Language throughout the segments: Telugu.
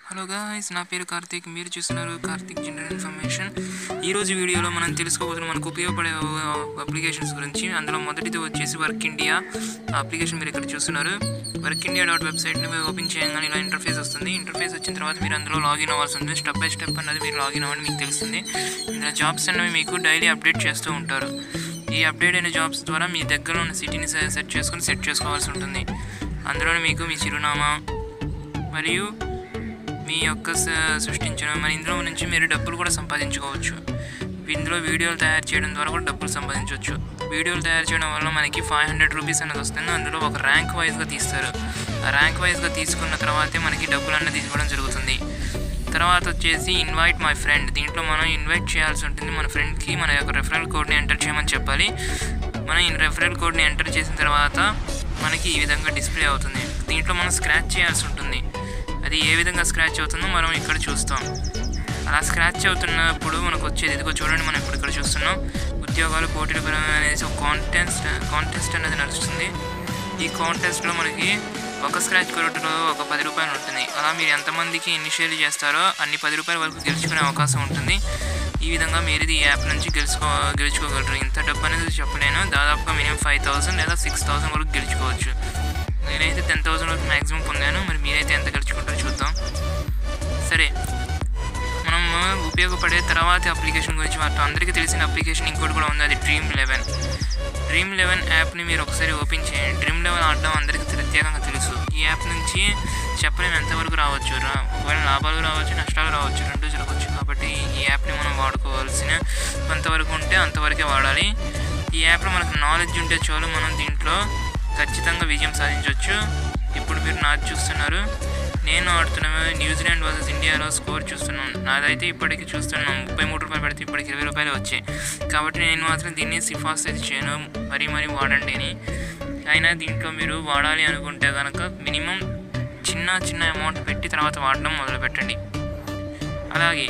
హలో గాయ్స్ నా పేరు కార్తీక్ మీరు చూస్తున్నారు కార్తీక్ జనరల్ ఇన్ఫర్మేషన్ ఈరోజు వీడియోలో మనం తెలుసుకోబోతున్న మనకు ఉపయోగపడే అప్లికేషన్స్ గురించి అందులో మొదటిది వచ్చేసి వర్క్ ఇండియా ఆ అప్లికేషన్ మీరు ఇక్కడ చూస్తున్నారు వర్క్ ఇండియా డాట్ వెబ్సైట్ని మీరు ఓపెన్ చేయగానే ఇలా ఇంటర్ఫేస్ వస్తుంది ఇంటర్ఫేస్ వచ్చిన తర్వాత మీరు అందులో లాగిన్ అవ్వాల్సి ఉంటుంది స్టెప్ బై స్టెప్ అన్నది మీరు లాగిన్ అవ్వండి మీకు తెలుస్తుంది ఇందులో జాబ్స్ అనేవి మీకు డైలీ అప్డేట్ చేస్తూ ఉంటారు ఈ అప్డేట్ అయిన జాబ్స్ ద్వారా మీ దగ్గర ఉన్న సిటీని సెట్ చేసుకొని సెట్ చేసుకోవాల్సి ఉంటుంది అందులోనే మీకు మీ చిరునామా మరియు మీ యొక్క స- సృష్టించిన మరి ఇందులో నుంచి మీరు డబ్బులు కూడా సంపాదించుకోవచ్చు ఇందులో వీడియోలు తయారు చేయడం ద్వారా కూడా డబ్బులు సంపాదించవచ్చు వీడియోలు తయారు చేయడం వల్ల మనకి ఫైవ్ హండ్రెడ్ రూపీస్ అనేది వస్తుంది అందులో ఒక ర్యాంక్ వైజ్గా తీస్తారు ఆ ర్యాంక్ వైజ్గా తీసుకున్న తర్వాతే మనకి డబ్బులు అనేది ఇవ్వడం జరుగుతుంది తర్వాత వచ్చేసి ఇన్వైట్ మై ఫ్రెండ్ దీంట్లో మనం ఇన్వైట్ చేయాల్సి ఉంటుంది మన ఫ్రెండ్కి మన యొక్క రెఫరల్ కోడ్ని ఎంటర్ చేయమని చెప్పాలి మనం ఈ రెఫరల్ కోడ్ని ఎంటర్ చేసిన తర్వాత మనకి ఈ విధంగా డిస్ప్లే అవుతుంది దీంట్లో మనం స్క్రాచ్ చేయాల్సి ఉంటుంది అది ఏ విధంగా స్క్రాచ్ అవుతుందో మనం ఇక్కడ చూస్తాం అలా స్క్రాచ్ అవుతున్నప్పుడు మనకు వచ్చేది ఇదిగో చూడండి మనం ఇప్పుడు ఇక్కడ చూస్తున్నాం ఉద్యోగాలు పోటీలు పెరగడం అనేసి ఒక కాంటెస్ట్ కాంటెస్ట్ అనేది నడుస్తుంది ఈ కాంటెస్ట్లో మనకి ఒక స్క్రాచ్ కొరటలో ఒక పది రూపాయలు ఉంటుంది అలా మీరు ఎంతమందికి ఇనిషియల్ చేస్తారో అన్ని పది రూపాయల వరకు గెలుచుకునే అవకాశం ఉంటుంది ఈ విధంగా మీరు ఇది ఈ యాప్ నుంచి గెలుచుకో గెలుచుకోగలరు ఇంత డబ్బు అనేది చెప్పలేను దాదాపుగా మినిమం ఫైవ్ థౌసండ్ లేదా సిక్స్ థౌసండ్ వరకు గెలుచుకోవచ్చు నేనైతే టెన్ థౌసండ్ వరకు మ్యాక్సిమం పొందాను మరి మీరైతే ఎంత గెలుచుకుంటారో చూద్దాం సరే మనం ఉపయోగపడే తర్వాత అప్లికేషన్ గురించి వాటి అందరికీ తెలిసిన అప్లికేషన్ ఇంకోటి కూడా ఉంది అది డ్రీమ్ లెవెన్ డ్రీమ్ లెవెన్ యాప్ని మీరు ఒకసారి ఓపెన్ చేయండి డ్రీమ్ లెవెన్ ఆడడం అందరికీ ప్రత్యేకంగా తెలుసు ఈ యాప్ నుంచి చెప్పలేము ఎంతవరకు రావచ్చు రా ఒకవేళ లాభాలు రావచ్చు నష్టాలు రావచ్చు రెండు జరగవచ్చు కాబట్టి ఈ యాప్ని మనం వాడుకోవాల్సిన కొంతవరకు ఉంటే అంతవరకే వాడాలి ఈ యాప్లో మనకు నాలెడ్జ్ ఉంటే చాలు మనం దీంట్లో ఖచ్చితంగా విజయం సాధించవచ్చు ఇప్పుడు మీరు నాది చూస్తున్నారు నేను ఆడుతున్న న్యూజిలాండ్ వర్సెస్ ఇండియాలో స్కోర్ చూస్తున్నాం నాదైతే ఇప్పటికి చూస్తున్నాం ముప్పై మూడు రూపాయలు పెడితే ఇప్పటికి ఇరవై రూపాయలు వచ్చాయి కాబట్టి నేను మాత్రం దీన్ని సిఫార్సు అయితే చేయను మరీ మరీ వాడండి అని అయినా దీంట్లో మీరు వాడాలి అనుకుంటే కనుక మినిమం చిన్న చిన్న అమౌంట్ పెట్టి తర్వాత వాడడం మొదలు పెట్టండి అలాగే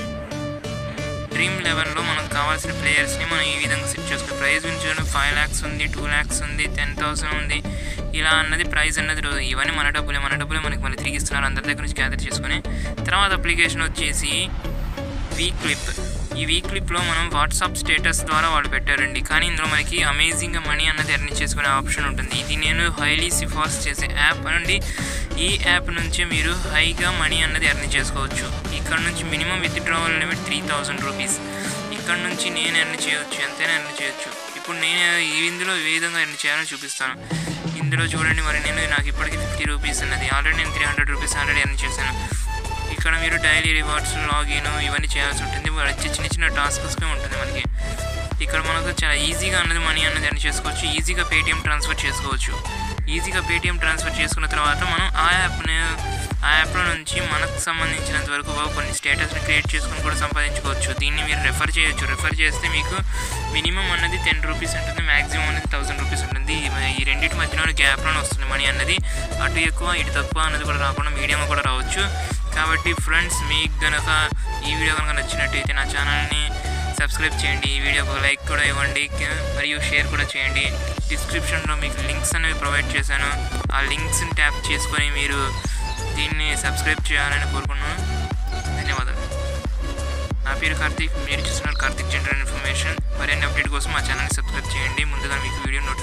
డ్రీమ్ లెవెన్లో మనకు కావాల్సిన ప్లేయర్స్ని మనం ఈ విధంగా సెట్ చేసుకోవాలి ప్రైజ్ చూడండి ఫైవ్ ల్యాక్స్ ఉంది టూ ల్యాక్స్ ఉంది టెన్ థౌసండ్ ఉంది ఇలా అన్నది ప్రైజ్ అన్నది రోజు ఇవన్నీ మన డబ్బులే మన డబ్బులే మనకి మళ్ళీ తిరిగి ఇస్తున్నారు అందరి దగ్గర నుంచి గ్యాదర్ చేసుకుని తర్వాత అప్లికేషన్ వచ్చేసి వీక్ క్లిప్ ఈ వీక్ క్లిప్లో మనం వాట్సాప్ స్టేటస్ ద్వారా వాళ్ళు పెట్టారండి కానీ ఇందులో మనకి అమేజింగ్గా మనీ అన్నది ఎర్న్ చేసుకునే ఆప్షన్ ఉంటుంది ఇది నేను హైలీ సిఫార్స్ చేసే యాప్ అండి ఈ యాప్ నుంచి మీరు హైగా మనీ అన్నది ఎర్న్ చేసుకోవచ్చు ఇక్కడ నుంచి minimum withdrawal limit three thousand rupees ఇక్కడ నుంచి నేను ఎర్న్ చేయవచ్చు ఎంతైనా ఎర్న్ చేయొచ్చు ఇప్పుడు నేను ఈ ఇందులో ఏ విధంగా ఎర్న్ చేయాలో చూపిస్తాను ఇందులో చూడండి మరి నేను నాకు ఇప్పటికి ఫిఫ్టీ రూపీస్ ఉన్నది ఆల్రెడీ నేను three hundred rupees already earn చేశాను ఇక్కడ మీరు డైలీ రివార్డ్స్ లాగిన్ ఇవన్నీ చేయాల్సి ఉంటుంది వాడు వచ్చి చిన్న చిన్న టాస్క్స్గా ఉంటుంది మనకి ఇక్కడ మనకు చాలా ఈజీగా అన్నది మనీ అన్నది ఎర్న్ చేసుకోవచ్చు ఈజీగా పేటిఎం ట్రాన్స్ఫర్ చేసుకోవచ్చు ఈజీగా పేటిఎం ట్రాన్స్ఫర్ చేసుకున్న తర్వాత మనం ఆ యాప్ని ఆ యాప్లో నుంచి మనకు సంబంధించినంత వరకు కొన్ని స్టేటస్ని క్రియేట్ చేసుకుని కూడా సంపాదించుకోవచ్చు దీన్ని మీరు రెఫర్ చేయొచ్చు రెఫర్ చేస్తే మీకు మినిమం అన్నది టెన్ రూపీస్ ఉంటుంది మ్యాక్సిమం అనేది థౌసండ్ రూపీస్ ఉంటుంది ఈ- ఈ రెండింటి మధ్యలోనే గ్యాప్లోనే వస్తుంది మనీ అన్నది అటు ఎక్కువ ఇటు తక్కువ అన్నది కూడా రాకుండా మీడియం కూడా రావచ్చు కాబట్టి ఫ్రెండ్స్ మీకు గనక ఈ వీడియో కనుక నచ్చినట్టయితే నా ఛానల్ని సబ్స్క్రైబ్ చేయండి ఈ వీడియోకి ఒక లైక్ కూడా ఇవ్వండి క- మరియు షేర్ కూడా చేయండి డిస్క్రిప్షన్లో మీకు లింక్స్ అనేవి ప్రొవైడ్ చేశాను ఆ లింక్స్ని ట్యాప్ చేసుకొని మీరు దీన్ని సబ్స్క్రైబ్ చేయాలని కోరుకున్నాను ధన్యవాదాలు నా పేరు కార్తీక్ మీరు చూస్తున్నారు కార్తీక్ జనరల్ ఇన్ఫర్మేషన్ మరిన్ని అప్డేట్ కోసం మా ఛానల్ని సబ్స్క్రైబ్ చేయండి ముందుగా మీకు వీడియో నోటిఫికేషన్